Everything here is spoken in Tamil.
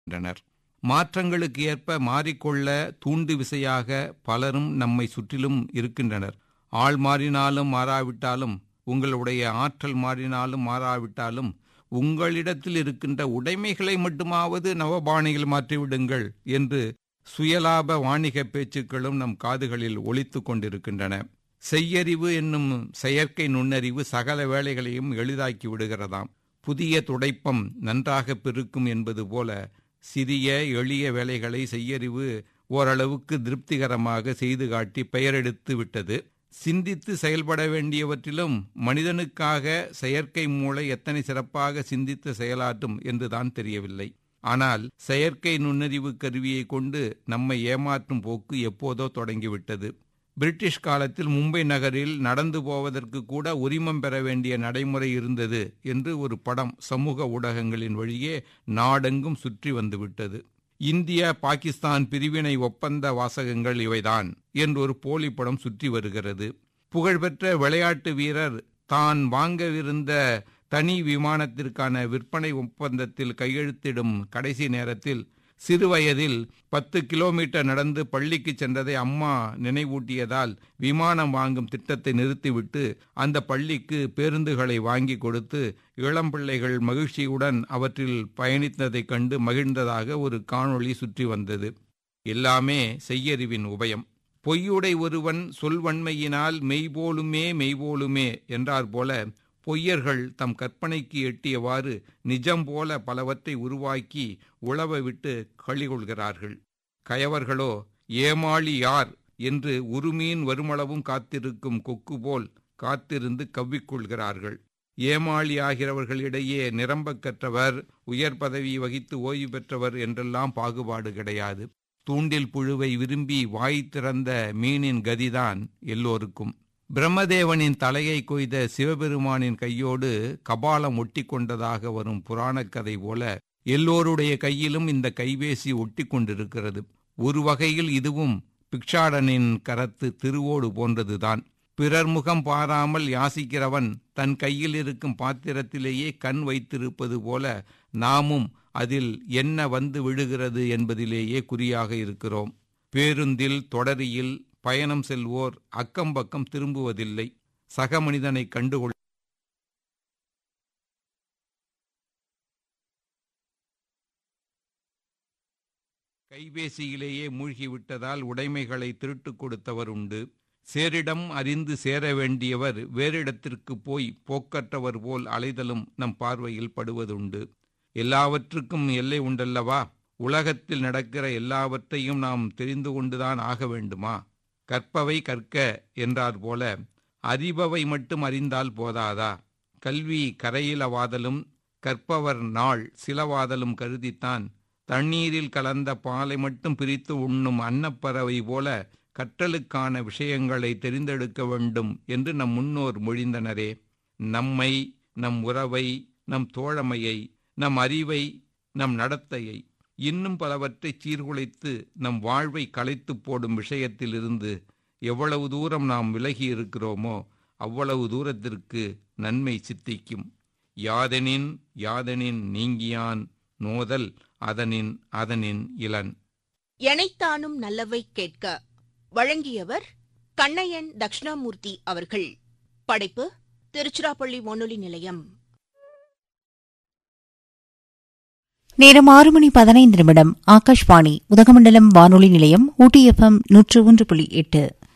கொண்டிருக்கின்றனர் மாற்றங்களுக்கு ஏற்ப மாறிக்கொள்ள தூண்டு விசையாக பலரும் நம்மை சுற்றிலும் இருக்கின்றனர் ஆள் மாறினாலும் மாறாவிட்டாலும் உங்களுடைய ஆற்றல் மாறினாலும் மாறாவிட்டாலும் உங்களிடத்தில் இருக்கின்ற உடைமைகளை மட்டுமாவது நவபாணியில் மாற்றிவிடுங்கள் என்று சுயலாப வாணிக பேச்சுக்களும் நம் காதுகளில் ஒலித்துக் கொண்டிருக்கின்றன செய்யறிவு என்னும் செயற்கை நுண்ணறிவு சகல வேலைகளையும் எளிதாக்கி விடுகிறதாம் புதிய துடைப்பம் நன்றாக பெருக்கும் என்பது போல சிறிய எளிய வேலைகளை செய்யறிவு ஓரளவுக்கு திருப்திகரமாக செய்து காட்டி பெயரெடுத்து விட்டது சிந்தித்து செயல்பட வேண்டியவற்றிலும் மனிதனுக்காக செயற்கை மூளை எத்தனை சிறப்பாக சிந்தித்து செயலாற்றும் என்றுதான் தெரியவில்லை ஆனால் செயற்கை நுண்ணறிவு கருவியை கொண்டு நம்மை ஏமாற்றும் போக்கு எப்போதோ தொடங்கிவிட்டது பிரிட்டிஷ் காலத்தில் மும்பை நகரில் நடந்து போவதற்கு கூட உரிமம் பெற வேண்டிய நடைமுறை இருந்தது என்று ஒரு படம் சமூக ஊடகங்களின் வழியே நாடெங்கும் சுற்றி வந்துவிட்டது இந்திய பாகிஸ்தான் பிரிவினை ஒப்பந்த வாசகங்கள் இவைதான் என்று ஒரு போலி படம் சுற்றி வருகிறது புகழ்பெற்ற விளையாட்டு வீரர் தான் வாங்கவிருந்த தனி விமானத்திற்கான விற்பனை ஒப்பந்தத்தில் கையெழுத்திடும் கடைசி நேரத்தில் சிறுவயதில் பத்து கிலோமீட்டர் நடந்து பள்ளிக்கு சென்றதை அம்மா நினைவூட்டியதால் விமானம் வாங்கும் திட்டத்தை நிறுத்திவிட்டு அந்த பள்ளிக்கு பேருந்துகளை வாங்கி கொடுத்து இளம் பிள்ளைகள் மகிழ்ச்சியுடன் அவற்றில் பயணித்ததைக் கண்டு மகிழ்ந்ததாக ஒரு காணொளி சுற்றி வந்தது எல்லாமே செய்யறிவின் உபயம் பொய்யுடை ஒருவன் சொல்வன்மையினால் மெய்போலுமே மெய்போலுமே என்றார் போல பொய்யர்கள் தம் கற்பனைக்கு எட்டியவாறு நிஜம் போல பலவற்றை உருவாக்கி உழவ விட்டு கழிகொள்கிறார்கள் கயவர்களோ ஏமாளி யார் என்று உருமீன் வருமளவும் காத்திருக்கும் கொக்கு போல் காத்திருந்து கவ்விக்கொள்கிறார்கள் ஏமாளி ஆகிறவர்களிடையே நிரம்பக் கற்றவர் உயர் பதவி வகித்து ஓய்வு பெற்றவர் என்றெல்லாம் பாகுபாடு கிடையாது தூண்டில் புழுவை விரும்பி வாய் திறந்த மீனின் கதிதான் எல்லோருக்கும் பிரம்மதேவனின் தலையை கொய்த சிவபெருமானின் கையோடு கபாலம் ஒட்டி கொண்டதாக வரும் புராணக் கதை போல எல்லோருடைய கையிலும் இந்த கைபேசி ஒட்டி கொண்டிருக்கிறது ஒரு வகையில் இதுவும் பிக்ஷாடனின் கரத்து திருவோடு போன்றதுதான் பிறர் முகம் பாராமல் யாசிக்கிறவன் தன் கையில் இருக்கும் பாத்திரத்திலேயே கண் வைத்திருப்பது போல நாமும் அதில் என்ன வந்து விழுகிறது என்பதிலேயே குறியாக இருக்கிறோம் பேருந்தில் தொடரியில் பயணம் செல்வோர் அக்கம் பக்கம் திரும்புவதில்லை சக மனிதனை கண்டுகொள் கைபேசியிலேயே மூழ்கிவிட்டதால் உடைமைகளை திருட்டுக் கொடுத்தவர் உண்டு சேரிடம் அறிந்து சேர வேண்டியவர் வேறிடத்திற்கு போய் போக்கற்றவர் போல் அலைதலும் நம் பார்வையில் படுவதுண்டு எல்லாவற்றுக்கும் எல்லை உண்டல்லவா உலகத்தில் நடக்கிற எல்லாவற்றையும் நாம் தெரிந்து கொண்டுதான் ஆக வேண்டுமா கற்பவை கற்க என்றார் போல அறிபவை மட்டும் அறிந்தால் போதாதா கல்வி கரையிலவாதலும் கற்பவர் நாள் சிலவாதலும் கருதித்தான் தண்ணீரில் கலந்த பாலை மட்டும் பிரித்து உண்ணும் அன்னப்பறவை போல கற்றலுக்கான விஷயங்களை தெரிந்தெடுக்க வேண்டும் என்று நம் முன்னோர் மொழிந்தனரே நம்மை நம் உறவை நம் தோழமையை நம் அறிவை நம் நடத்தையை இன்னும் பலவற்றை சீர்குலைத்து நம் வாழ்வை களைத்து போடும் விஷயத்திலிருந்து எவ்வளவு தூரம் நாம் விலகி இருக்கிறோமோ அவ்வளவு தூரத்திற்கு நன்மை சித்திக்கும் யாதெனின் யாதெனின் நீங்கியான் நோதல் அதனின் அதனின் இளன் எனைத்தானும் நல்லவை கேட்க வழங்கியவர் கண்ணையன் தட்சிணாமூர்த்தி அவர்கள் படைப்பு திருச்சிராப்பள்ளி வானொலி நிலையம் நேரம் ஆறு மணி பதினைந்து நிமிடம் ஆகாஷ்வாணி உதகமண்டலம் வானொலி நிலையம் ஊட்டி எஃப்எம் நூற்று ஒன்று புள்ளி எட்டு